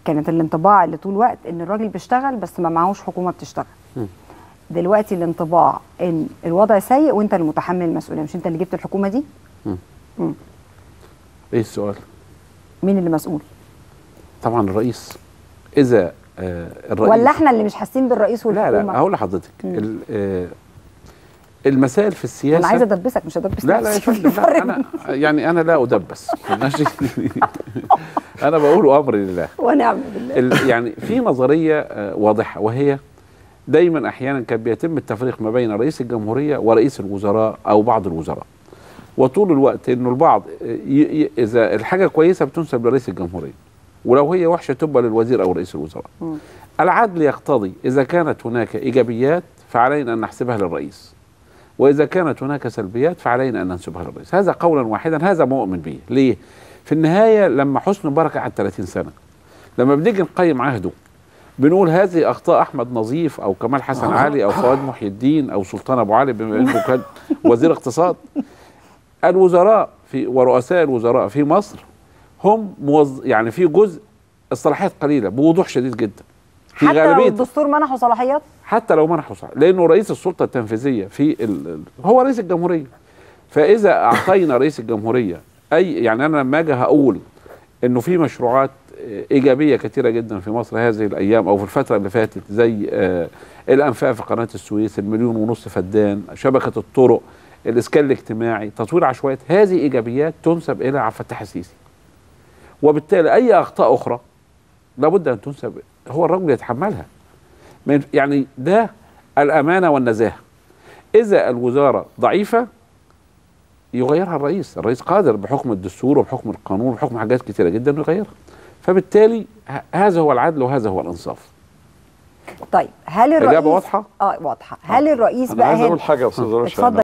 كانت الانطباع اللي طول الوقت ان الراجل بيشتغل بس ما معهوش حكومه بتشتغل مم. دلوقتي الانطباع ان الوضع سيء وانت اللي متحمل المسؤوليه مش انت اللي جبت الحكومه دي ايه السؤال مين اللي مسؤول طبعا الرئيس اذا آه الرئيس ولا احنا اللي مش حاسين بالرئيس لا والحكومه لا هقول لحضرتك مم. ال- آه المسائل في السياسه انا عايزه ادبسك مش ادبس لا لا يا نفسي. فندم لا انا يعني انا لا ادبس ماشي انا بقول امر لله ونعم بالله ال- يعني في نظريه آه، واضحه وهي دايما احيانا كان بيتم التفريق ما بين رئيس الجمهوريه ورئيس الوزراء او بعض الوزراء وطول الوقت انه البعض آه، ي- ي- اذا الحاجه كويسه بتنسب لرئيس الجمهوريه ولو هي وحشه تبقى للوزير او رئيس الوزراء مم. العدل يقتضي اذا كانت هناك ايجابيات فعلينا ان نحسبها للرئيس واذا كانت هناك سلبيات فعلينا ان ننسبها للرئيس هذا قولا واحدا هذا مؤمن به ليه في النهايه لما حسن مبارك قعد 30 سنه لما بنيجي نقيم عهده بنقول هذه اخطاء احمد نظيف او كمال حسن علي او فؤاد محي الدين او سلطان ابو علي بما انه كان وزير اقتصاد الوزراء في ورؤساء الوزراء في مصر هم موظ... يعني في جزء الصلاحيات قليله بوضوح شديد جدا في حتى لو غالبيه الدستور منحه صلاحيات حتى لو منحوا صح لانه رئيس السلطه التنفيذيه في ال... ال- هو رئيس الجمهوريه فاذا اعطينا رئيس الجمهوريه اي يعني انا لما اجي هقول انه في مشروعات آه، ايجابيه كثيره جدا في مصر هذه الايام او في الفتره اللي فاتت زي آه، الانفاق في قناه السويس المليون ونص فدان شبكه الطرق الاسكان الاجتماعي تطوير عشوائيات هذه ايجابيات تنسب الى عبد الفتاح السيسي وبالتالي اي اخطاء اخرى لابد ان تنسب هو الرجل يتحملها ما ينف- يعني ده الامانه والنزاهه اذا الوزاره ضعيفه يغيرها الرئيس الرئيس قادر بحكم الدستور وبحكم القانون وبحكم حاجات كتيره جدا انه يغيرها فبالتالي ه- هذا هو العدل وهذا هو الانصاف طيب هل الرئيس الاجابه واضحه اه واضحه هل الرئيس انا بقى عايز هنا اقول حاجه يا استاذ رشا اتفضل